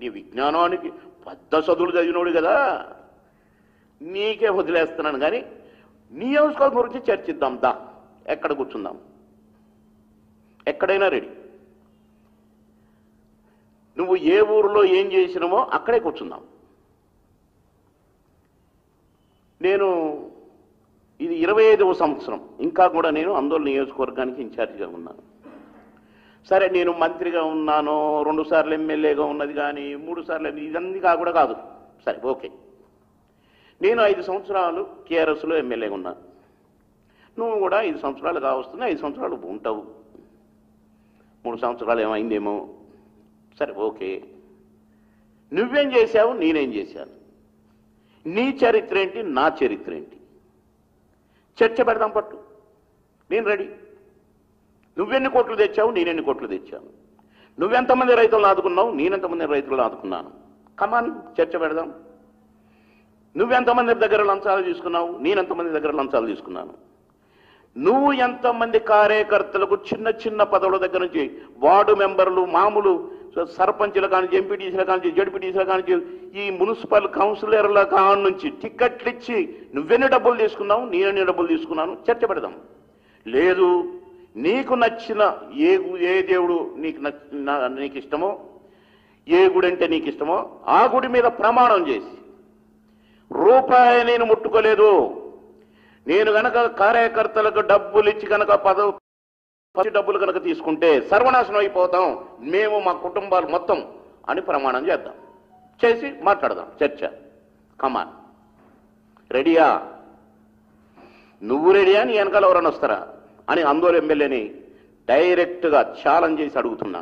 నీ విజ్ఞానానికి పెద్ద చదువులు చదివినోడు కదా నీకే వదిలేస్తున్నాను కానీ నియోజకవర్గం గురించి చర్చిద్దాం దా ఎక్కడ కూర్చుందాం ఎక్కడైనా రెడీ నువ్వు ఏ ఊరిలో ఏం చేసినావో అక్కడే కూర్చుందాం నేను ఇది ఇరవై ఐదవ సంవత్సరం ఇంకా కూడా నేను ఆందోళన నియోజకవర్గానికి ఇన్ఛార్జిగా ఉన్నాను సరే నేను మంత్రిగా ఉన్నాను రెండు సార్లు ఎమ్మెల్యేగా ఉన్నది కానీ మూడు సార్లు ఇదన్నీ కా కూడా కాదు సరే ఓకే నేను ఐదు సంవత్సరాలు కేఆర్ఎస్లో ఎమ్మెల్యేగా ఉన్నాను నువ్వు కూడా ఐదు సంవత్సరాలు కావస్తుంది ఐదు సంవత్సరాలు ఉంటావు మూడు సంవత్సరాలు ఏమైందేమో సరే ఓకే నువ్వేం చేశావు నేనేం చేశాను నీ చరిత్ర ఏంటి నా చరిత్ర ఏంటి చర్చ పెడదాం పట్టు నేను రెడీ నువ్వెన్ని కోట్లు తెచ్చావు నేనెన్ని కోట్లు తెచ్చాను నువ్వెంతమంది రైతులను ఆదుకున్నావు నేనెంతమంది రైతులను ఆదుకున్నాను కమాన్ చర్చ పెడదాం నువ్వెంతమంది దగ్గర లంచాలు తీసుకున్నావు నేనెంతమంది దగ్గర లంచాలు తీసుకున్నాను నువ్వు ఎంతమంది కార్యకర్తలకు చిన్న చిన్న పదవుల దగ్గర నుంచి వార్డు మెంబర్లు మామూలు సర్పంచుల కానించి ఎంపీటీసీల కానించి జడ్పీటీసీల కానించి ఈ మున్సిపల్ కౌన్సిలర్ల కాని నుంచి టిక్కెట్లు ఇచ్చి నువ్వెన్ని డబ్బులు తీసుకున్నావు నేనెన్ని డబ్బులు తీసుకున్నాను చర్చ పెడదాం లేదు నీకు నచ్చిన ఏ గు- ఏ దేవుడు నీకు నచ్చ నా- నీకు ఇష్టమో ఏ గుడి అంటే నీకు ఇష్టమో ఆ గుడి మీద ప్రమాణం చేసి రూపాయి నేను ముట్టుకోలేదు నేను గనక కార్యకర్తలకు డబ్బులు ఇచ్చి కనుక పదవి పది డబ్బులు కనుక తీసుకుంటే సర్వనాశనం అయిపోతాం మేము మా కుటుంబాలు మొత్తం అని ప్రమాణం చేద్దాం చేసి మాట్లాడదాం చర్చ కమాన్ రెడీయా నువ్వు రెడీయా నీ వెనకాల ఎవరైనా వస్తారా అని ఆందోళన ఎమ్మెల్యేని డైరెక్ట్గా ఛాలెంజ్ చేసి అడుగుతున్నా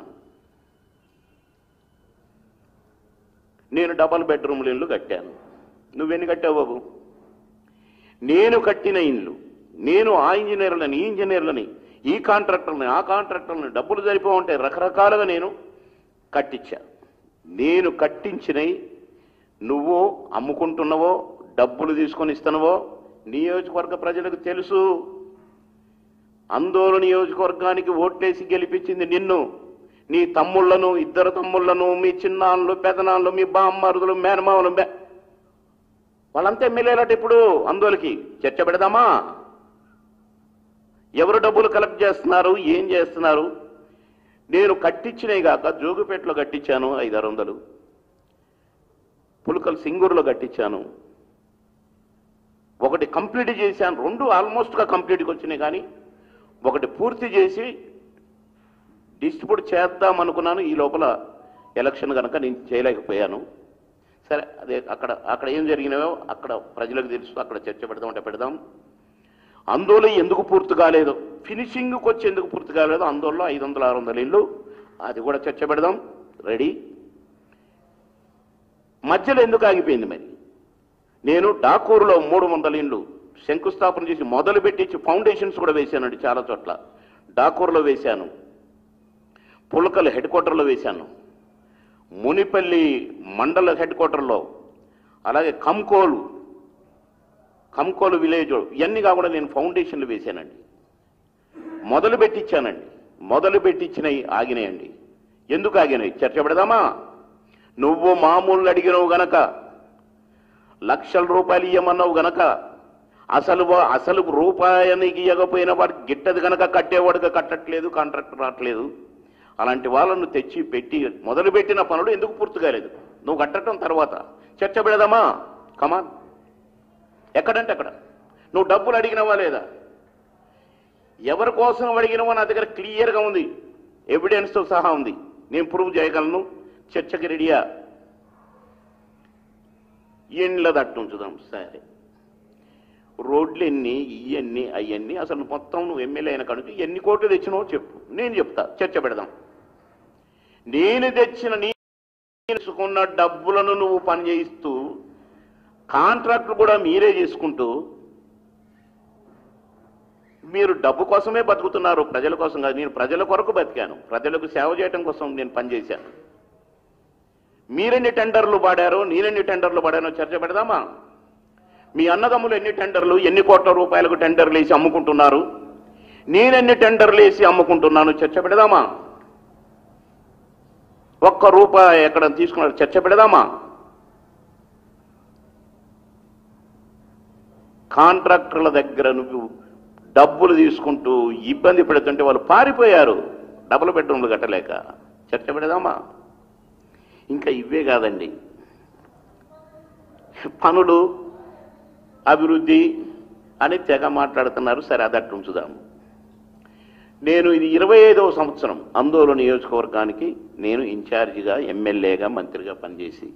నేను డబల్ బెడ్రూమ్ల ఇల్లు కట్టాను నువ్వెన్ని కట్టావు బాబు నేను కట్టిన ఇల్లు నేను ఆ ఇంజనీర్లని ఈ ఇంజనీర్లని ఈ కాంట్రాక్టర్ని ఆ కాంట్రాక్టర్ని డబ్బులు సరిపోవంటే రకరకాలుగా నేను కట్టించా నేను కట్టించినవి నువ్వు అమ్ముకుంటున్నావో డబ్బులు తీసుకొని ఇస్తున్నావో నియోజకవర్గ ప్రజలకు తెలుసు ఆందోళన నియోజకవర్గానికి ఓట్లేసి గెలిపించింది నిన్ను నీ తమ్ముళ్లను ఇద్దరు తమ్ముళ్లను మీ చిన్నాళ్ళు పెదనాళ్ళు మీ బామ్మరుదులు మేనమామలు మే- వాళ్ళంతా ఎమ్మెల్యేలట ఇప్పుడు ఆందోళనకి చర్చ పెడదామా ఎవరు డబ్బులు కలెక్ట్ చేస్తున్నారు ఏం చేస్తున్నారు నేను కట్టించినవి కాక జోగుపేటలో కట్టించాను ఐదారు వందలు పులకల్ సింగూరులో కట్టించాను ఒకటి కంప్లీట్ చేశాను రెండు ఆల్మోస్ట్గా కంప్లీట్గా వచ్చినాయి కానీ ఒకటి పూర్తి చేసి డిస్ట్రిబ్యూట్ చేద్దాం అనుకున్నాను ఈ లోపల ఎలక్షన్ కనుక నేను చేయలేకపోయాను సరే అదే అక్కడ అక్కడ ఏం జరిగినాయో అక్కడ ప్రజలకు తెలుసు అక్కడ చర్చ పెడదాం అంటే పెడదాం ఆందోళన ఎందుకు పూర్తి కాలేదు ఫినిషింగ్కి వచ్చి ఎందుకు పూర్తి కాలేదు ఆందోళనలో ఐదు వందల ఆరు వందల ఇల్లు అది కూడా చర్చ పెడదాం రెడీ మధ్యలో ఎందుకు ఆగిపోయింది మరి నేను డాకూరులో మూడు వందల ఇండ్లు శంకుస్థాపన చేసి మొదలు పెట్టించి ఫౌండేషన్స్ కూడా వేశానండి చాలా చోట్ల డాకూరులో వేశాను పులకల్ హెడ్ క్వార్టర్లో వేశాను మునిపల్లి మండల హెడ్ క్వార్టర్లో అలాగే కంకోలు కంకోలు విలేజ్ ఇవన్నీ కాకుండా నేను ఫౌండేషన్లు వేశానండి మొదలు పెట్టించానండి మొదలు పెట్టించినవి ఆగినాయండి ఎందుకు ఆగినాయి చర్చ పెడదామా నువ్వు మామూలు అడిగినవు గనక లక్షల రూపాయలు ఇవ్వమన్నావు గనక అసలు వా- అసలు రూపాయనికి ఇవ్వకపోయిన వాడు గిట్టదు గనక కట్టేవాడుగా కట్టట్లేదు కాంట్రాక్టర్ రావట్లేదు అలాంటి వాళ్ళను తెచ్చి పెట్టి మొదలుపెట్టిన పనులు ఎందుకు పూర్తి కాలేదు నువ్వు కట్టడం తర్వాత చర్చ పెడదామా కమాన్ ఎక్కడంటే అక్కడ నువ్వు డబ్బులు అడిగినవా లేదా ఎవరి కోసం అడిగినవో నా దగ్గర క్లియర్గా ఉంది ఎవిడెన్స్తో సహా ఉంది నేను ప్రూవ్ చేయగలను చర్చకి రెడీయా ఇండ్ల దట్టు ఉంచుదాం సరే రోడ్లు ఎన్ని ఇవన్నీ అవన్నీ అసలు మొత్తం నువ్వు ఎమ్మెల్యే అయిన కనుక ఎన్ని కోట్లు తెచ్చినావో చెప్పు నేను చెప్తా చర్చ పెడదాం నేను తెచ్చిన నీ తీసుకున్న డబ్బులను నువ్వు పని చేయిస్తూ కాంట్రాక్ట్ కూడా మీరే చేసుకుంటూ మీరు డబ్బు కోసమే బతుకుతున్నారు ప్రజల కోసం కాదు నేను ప్రజల కొరకు బతికాను ప్రజలకు సేవ చేయడం కోసం నేను పనిచేశాను మీరెన్ని టెండర్లు పాడారో నేనెన్ని టెండర్లు పాడానో చర్చ పెడదామా మీ అన్నదమ్ములు ఎన్ని టెండర్లు ఎన్ని కోట్ల రూపాయలకు టెండర్లు వేసి అమ్ముకుంటున్నారు నేనెన్ని టెండర్లు వేసి అమ్ముకుంటున్నాను చర్చ పెడదామా ఒక్క రూపాయి ఎక్కడ తీసుకున్నారు చర్చ పెడదామా కాంట్రాక్టర్ల దగ్గర నువ్వు డబ్బులు తీసుకుంటూ ఇబ్బంది పెడుతుంటే వాళ్ళు పారిపోయారు డబుల్ బెడ్రూమ్లు కట్టలేక చర్చ పెడదామా ఇంకా ఇవే కాదండి పనులు అభివృద్ధి అని తెగ మాట్లాడుతున్నారు సరే అదట్టు ఉంచుదాము నేను ఇది ఇరవై ఐదవ సంవత్సరం ఆందోళన నియోజకవర్గానికి నేను ఇన్ఛార్జిగా ఎమ్మెల్యేగా మంత్రిగా పనిచేసి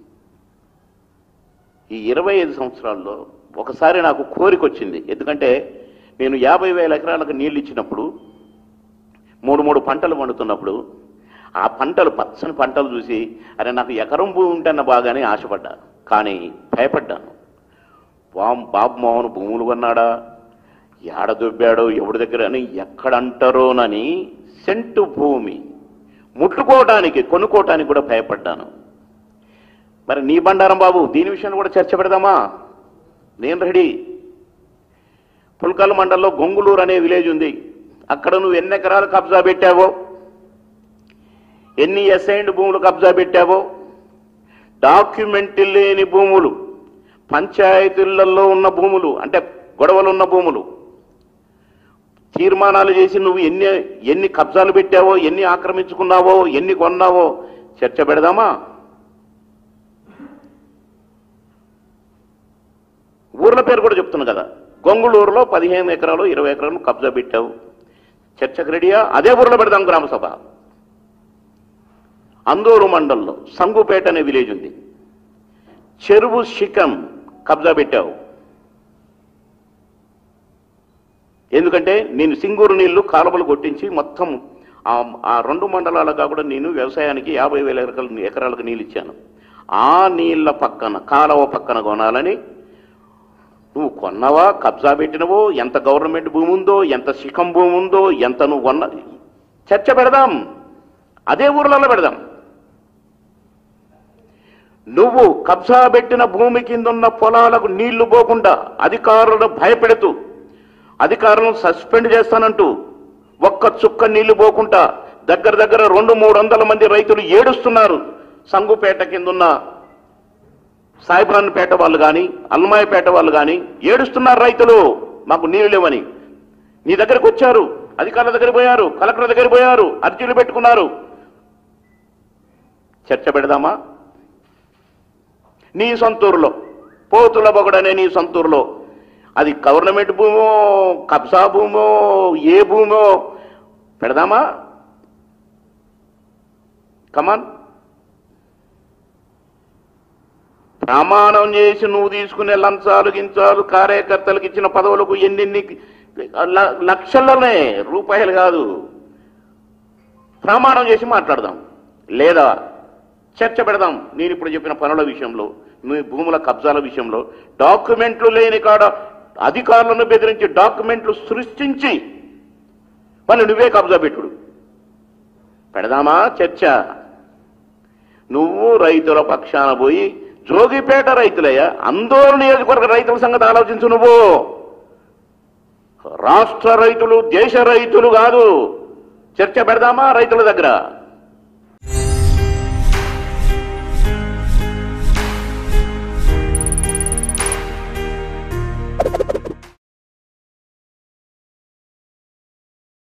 ఈ ఇరవై ఐదు సంవత్సరాల్లో ఒకసారి నాకు కోరిక వచ్చింది ఎందుకంటే నేను యాభై వేల ఎకరాలకు నీళ్ళు ఇచ్చినప్పుడు మూడు మూడు పంటలు పండుతున్నప్పుడు ఆ పంటలు పచ్చని పంటలు చూసి అరే నాకు ఎకరం భూమి ఉంటన్న బాగానే ఆశపడ్డా కానీ భయపడ్డాను వామ్ బాబు మోహన్ భూములు కొన్నాడా ఏడ దొబ్బాడో ఎవడి దగ్గర అని ఎక్కడంటారోనని సెంటు భూమి ముట్టుకోవటానికి కొనుక్కోవటానికి కూడా భయపడ్డాను మరి నీ బండారం బాబు దీని విషయంలో కూడా చర్చ పెడదామా నేను రెడీ పుల్కల్ మండలంలో గొంగులూరు అనే విలేజ్ ఉంది అక్కడ నువ్వు ఎన్ని ఎకరాలు కబ్జా పెట్టావో ఎన్ని అసైన్డ్ భూములు కబ్జా పెట్టావో డాక్యుమెంట్ లేని భూములు పంచాయతీలలో ఉన్న భూములు అంటే గొడవలు ఉన్న భూములు తీర్మానాలు చేసి నువ్వు ఎన్ని ఎన్ని కబ్జాలు పెట్టావో ఎన్ని ఆక్రమించుకున్నావో ఎన్ని కొన్నావో చర్చ పెడదామా ఊర్ల పేరు కూడా చెప్తున్నా కదా గొంగుళూరులో పదిహేను ఎకరాలు ఇరవై ఎకరాలు కబ్జా పెట్టావు చర్చకు రెడీయా అదే ఊర్లో పెడదాం గ్రామసభ అందూరు మండలంలో సంగుపేట అనే విలేజ్ ఉంది చెరువు శిఖం కబ్జా పెట్టావు ఎందుకంటే నేను సింగూరు నీళ్లు కాలువలు కొట్టించి మొత్తం ఆ- ఆ రెండు మండలాలుగా కూడా నేను వ్యవసాయానికి యాభై వేల ఎకరాలు ఎకరాలకు నీళ్ళు ఇచ్చాను ఆ నీళ్ల పక్కన కాలువ పక్కన కొనాలని నువ్వు కొన్నావా కబ్జా పెట్టినవో ఎంత గవర్నమెంట్ భూమి ఉందో ఎంత శిఖం భూమి ఉందో ఎంత నువ్వు కొన్న చర్చ పెడదాం అదే ఊర్లలో పెడదాం నువ్వు కబ్జా పెట్టిన భూమి కింద ఉన్న పొలాలకు నీళ్లు పోకుండా అధికారులను భయపెడుతూ అధికారులను సస్పెండ్ చేస్తానంటూ ఒక్క చుక్క నీళ్లు పోకుండా దగ్గర దగ్గర రెండు మూడు వందల మంది రైతులు ఏడుస్తున్నారు సంగుపేట కిందున్న సాయిబ్రాన్పేట వాళ్ళు కానీ అల్మాయపేట వాళ్ళు కానీ ఏడుస్తున్నారు రైతులు మాకు నీళ్లు లేవని నీ దగ్గరకు వచ్చారు అధికారుల దగ్గర పోయారు కలెక్టర్ దగ్గర పోయారు అర్జీలు పెట్టుకున్నారు చర్చ పెడదామా నీ సొంతూరులో పోతుల బొగడనే నీ సొంతూరులో అది గవర్నమెంట్ భూమో కబ్జా భూమో ఏ భూమో పెడదామా కమాన్ ప్రమాణం చేసి నువ్వు తీసుకునే లంచాలు గించాలు కార్యకర్తలకు ఇచ్చిన పదవులకు ఎన్నెన్ని ల- లక్షలనే రూపాయలు కాదు ప్రమాణం చేసి మాట్లాడదాం లేదా చర్చ పెడదాం నేను ఇప్పుడు చెప్పిన పనుల విషయంలో నువ్వు భూముల కబ్జాల విషయంలో డాక్యుమెంట్లు లేని కాడ అధికారులను బెదిరించి డాక్యుమెంట్లు సృష్టించి మళ్ళీ నువ్వే కబ్జా పెట్టుడు పెడదామా చర్చ నువ్వు రైతుల పక్షాన పోయి జోగిపేట రైతులయ్యా అందరూ నియోజకవర్గ రైతుల సంగతి ఆలోచించు నువ్వు రాష్ట్ర రైతులు దేశ రైతులు కాదు చర్చ పెడదామా రైతుల దగ్గర